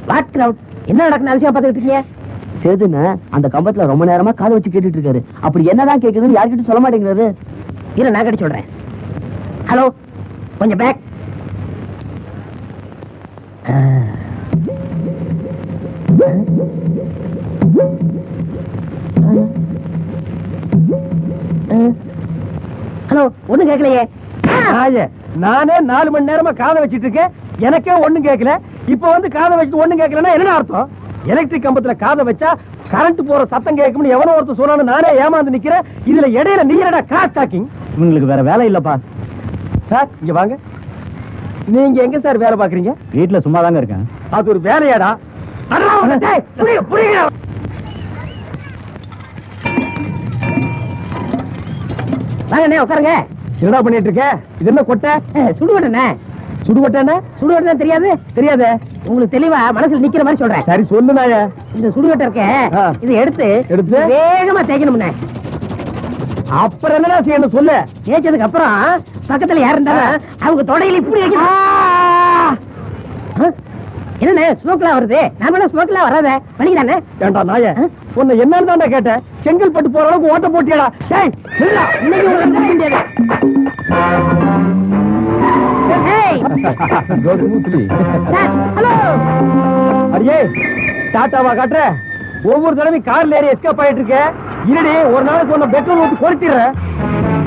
What crowd என்ன நடக்குன்னு அதிசயம் பார்த்துக்கிட்டு இருக்கீங்க சேதுன்னு அந்த கம்பத்துல ரொம்ப நேரமா காதை வச்சு கேட்டுட்டு இருக்காரு அப்படி என்னதான் கேக்குதுன்னு யார்கிட்ட சொல்ல மாட்டேங்கிறாரு இரு நான் கட்டி சொல்றேன் ஹலோ கொஞ்சம் பேக் ஹலோ ஒண்ணும் கேட்கலையே நாயே, நானே நாலு மணி நேரமா காதை வச்சிட்டு இருக்கேன் எனக்கே ஒண்ணும் கேட்கல இப்ப வந்து காதை வச்சுட்டு ஒண்ணும் கேட்கலன்னா என்ன அர்த்தம் எலக்ட்ரிக் கம்பத்துல காதை வச்சா கரண்ட் போற சத்தம் கேட்கும்னு எவனோ ஒருத்தர் சொன்னான்னு நானே ஏமாந்து நிக்கிறேன் இதுல இடையில நீ என்னடா கிராஸ் டாக்கிங் உங்களுக்கு வேற வேலை இல்லப்பா சார் இங்க வாங்க நீங்க எங்க சார் வேலை பாக்குறீங்க வீட்டுல சும்மா தாங்க இருக்கேன் அது ஒரு வேலையாடா அடடா, உன்னை, டேய், புரியுது, புரியுது. வாங்க அண்ணே உட்காருங்க என்னடா பண்ணிட்டு இருக்க இது என்ன கொட்டை சுடுவட்டண்ணே சுடுவட்டேன்னா சுடுவட்டை தெரியாது தெரியாதே உங்களுக்கு தெளிவா மனசுல நிக்கிற மாதிரி சொல்றேன் சரி சொல்லு நாயே இந்த சுடுவட்டை இருக்க ஆ. இதை எடுத்து எடுத்து? வேகமா தேய்க்கணும்ண்ணே அப்புறம் என்னடா செய்யணும் சொல்லு தேய்ச்சதுக்கு அப்புறம் பக்கத்துல யார் இருந்தாலும் அவங்க தொடையில இப்படி வைக்கணும் ஆ? என்னண்ணே ஸ்மோக்லாம் வருது நாம ஸ்மோக்லாம் வராதே வலிக்குதானே ஏண்டா நாய ஆ? உன்னை என்னன்னு தான்டா கேட்டேன் செங்கல்பட்டு போற அளவுக்கு ஓட்ட போட்டியாடா டேய் நில்லுடா. இன்னைக்கு உங்களுக்கு நிறுத்த முடியாது ஏய், சார், ஹலோ அடியே டாட்டாவா காட்டுற ஒவ்வொரு தடவையும் கார்ல ஏறி எஸ்கேப் ஆயிட்டு இருக்க இருடி ஒரு நாளைக்கு உன்னை பெட்ரோல் ஊத்தி கொளுத்திடுறேன்